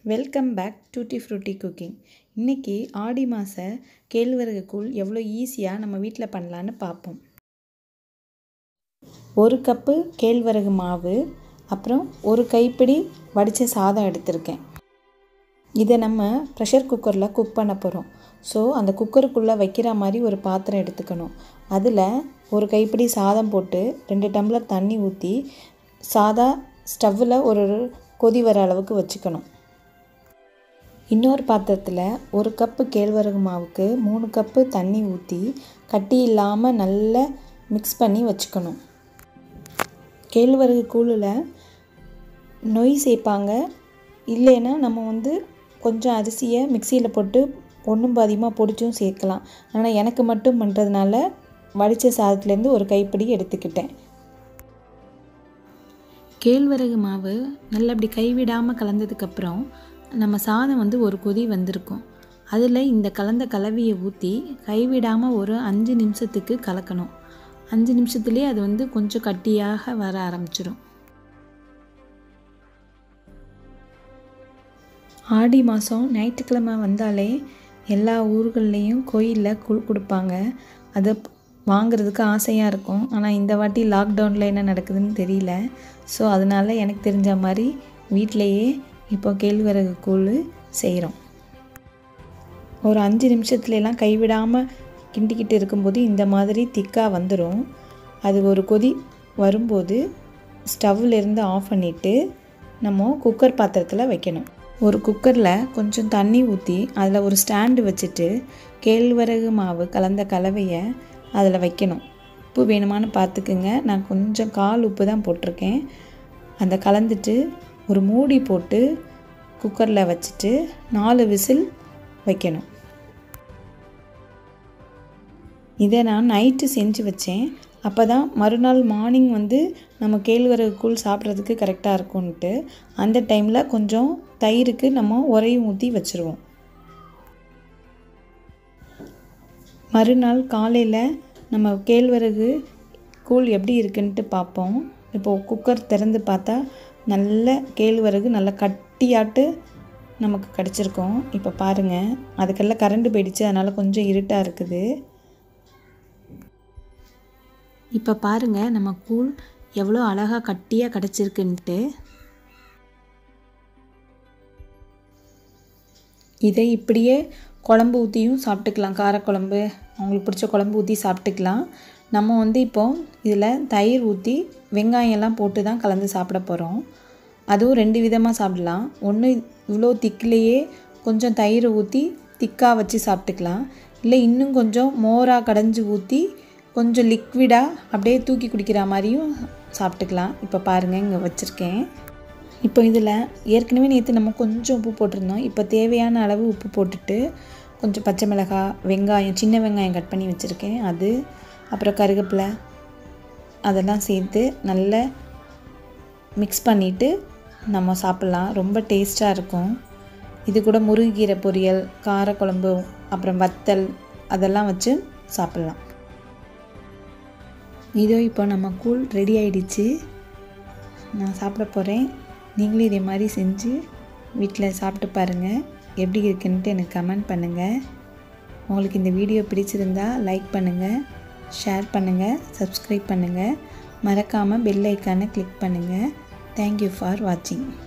welcome back tutti frutti cooking இன்றைக்கி ஆடி மாத கேழ்வரகு கூழ் எவ்வளோ ஈஸியாக நம்ம வீட்டில் பண்ணலான்னு பார்ப்போம் ஒரு கப்பு கேழ்வரகு மாவு அப்புறம் ஒரு கைப்பிடி வடித்த சாதம் எடுத்திருக்கேன் இதை நம்ம ப்ரெஷர் குக்கரில் குக் பண்ண போகிறோம் ஸோ அந்த குக்கருக்குள்ளே வைக்கிற மாதிரி ஒரு பாத்திரம் எடுத்துக்கணும் அதில் ஒரு கைப்பிடி சாதம் போட்டு ரெண்டு டம்ளர் தண்ணி ஊற்றி சாதா ஸ்டவ்வில் ஒரு கொதி வர அளவுக்கு வச்சுக்கணும் இன்னொரு பாத்திரத்தில் ஒரு கப்பு கேழ்வரகு மாவுக்கு மூணு கப்பு தண்ணி ஊற்றி கட்டி இல்லாமல் நல்லா மிக்ஸ் பண்ணி வச்சுக்கணும் கேழ்வரகு கூழில் நொய் சேர்ப்பாங்க இல்லைன்னா நம்ம வந்து கொஞ்சம் அரிசியை மிக்சியில் போட்டு ஒன்றும் பாதியமாக பொடிச்சும் சேர்க்கலாம் ஆனால் எனக்கு மட்டும் பண்ணுறதுனால வடித்த சாதத்துலேருந்து ஒரு கைப்பிடி எடுத்துக்கிட்டேன் கேழ்வரகு மாவு நல்லா அப்படி கைவிடாமல் கலந்ததுக்கப்புறம் நம்ம சாதம் வந்து ஒரு கொதி வந்திருக்கும் அதில் இந்த கலந்த கலவையை ஊற்றி கைவிடாமல் ஒரு அஞ்சு நிமிஷத்துக்கு கலக்கணும் அஞ்சு நிமிஷத்துலேயே அது வந்து கொஞ்சம் கட்டியாக வர ஆரம்பிச்சிடும் ஆடி மாதம் ஞாயிற்றுக்கிழமை வந்தாலே எல்லா ஊர்கள்லேயும் கோயிலில் கூழ் கொடுப்பாங்க அதை வாங்குறதுக்கு ஆசையாக இருக்கும் ஆனால் இந்த வாட்டி லாக்டவுனில் என்ன நடக்குதுன்னு தெரியல ஸோ அதனால் எனக்கு தெரிஞ்ச மாதிரி வீட்டிலையே இப்போ கேழ்வரகு கூழ் செய்கிறோம் ஒரு அஞ்சு நிமிஷத்துலலாம் கைவிடாமல் கிண்டிக்கிட்டு இருக்கும்போது இந்த மாதிரி திக்காக வந்துடும் அது ஒரு கொதி வரும்போது ஸ்டவ்லேருந்து ஆஃப் பண்ணிவிட்டு நம்ம குக்கர் பாத்திரத்தில் வைக்கணும் ஒரு குக்கரில் கொஞ்சம் தண்ணி ஊற்றி அதில் ஒரு ஸ்டாண்டு வச்சுட்டு கேழ்வரகு மாவு கலந்த கலவையை அதில் வைக்கணும் உப்பு வேணுமான்னு பார்த்துக்குங்க நான் கொஞ்சம் கால் உப்பு தான் போட்டிருக்கேன் அந்த கலந்துட்டு ஒரு மூடி போட்டு குக்கரில் வச்சுட்டு நாலு விசில் வைக்கணும் இதை நான் நைட்டு செஞ்சு வச்சேன் அப்போ தான் மறுநாள் மார்னிங் வந்து நம்ம கேழ்வரகு கூழ் சாப்பிட்றதுக்கு கரெக்டாக இருக்கும்ன்ட்டு அந்த டைமில் கொஞ்சம் தயிருக்கு நம்ம உரையும் ஊற்றி வச்சுருவோம் மறுநாள் காலையில் நம்ம கேழ்வரகு கூழ் எப்படி இருக்குன்ட்டு பார்ப்போம் இப்போது குக்கர் திறந்து பார்த்தா நல்ல கேழ்வரகு நல்லா கட்டியாட்டு நமக்கு கிடச்சிருக்கோம் இப்போ பாருங்கள் அதுக்கெல்லாம் கரண்ட் போயிடுச்சு அதனால் கொஞ்சம் இருட்டாக இருக்குது இப்போ பாருங்கள் நம்ம கூழ் எவ்வளோ அழகாக கட்டியாக கிடச்சிருக்குன்ட்டு இதை இப்படியே குழம்பு ஊற்றியும் சாப்பிட்டுக்கலாம் காரக்குழம்பு அவங்களுக்கு பிடிச்ச குழம்பு ஊற்றி சாப்பிட்டுக்கலாம் நம்ம வந்து இப்போ இதில் தயிர் ஊற்றி வெங்காயம்லாம் போட்டு தான் கலந்து சாப்பிட போகிறோம் அதுவும் ரெண்டு விதமாக சாப்பிடலாம் ஒன்று இவ்வளோ திக்கிலேயே கொஞ்சம் தயிர் ஊற்றி திக்காக வச்சு சாப்பிட்டுக்கலாம் இல்லை இன்னும் கொஞ்சம் மோராக கடைஞ்சி ஊற்றி கொஞ்சம் லிக்விடாக அப்படியே தூக்கி குடிக்கிற மாதிரியும் சாப்பிட்டுக்கலாம் இப்போ பாருங்கள் இங்கே வச்சுருக்கேன் இப்போ இதில் ஏற்கனவே நேற்று நம்ம கொஞ்சம் உப்பு போட்டிருந்தோம் இப்போ தேவையான அளவு உப்பு போட்டுட்டு கொஞ்சம் பச்சை மிளகாய் வெங்காயம் சின்ன வெங்காயம் கட் பண்ணி வச்சுருக்கேன் அது அப்புறம் கருவேப்பிலை அதெல்லாம் சேர்த்து நல்லா மிக்ஸ் பண்ணிவிட்டு நம்ம சாப்பிட்லாம் ரொம்ப டேஸ்ட்டாக இருக்கும் இது கூட முருங்கீரை பொரியல் காரக்குழம்பு அப்புறம் வத்தல் அதெல்லாம் வச்சு சாப்பிட்லாம் இதோ இப்போ நம்ம கூழ் ரெடி ஆயிடுச்சு நான் சாப்பிட போகிறேன் நீங்களும் இதே மாதிரி செஞ்சு வீட்டில் சாப்பிட்டு பாருங்கள் எப்படி இருக்குன்ட்டு எனக்கு கமெண்ட் பண்ணுங்கள் உங்களுக்கு இந்த வீடியோ பிடிச்சிருந்தா லைக் பண்ணுங்கள் ஷேர் பண்ணுங்கள் சப்ஸ்கிரைப் பண்ணுங்கள் மறக்காமல் பெல் ஐக்கானை கிளிக் பண்ணுங்கள் தேங்க்யூ ஃபார் வாட்சிங்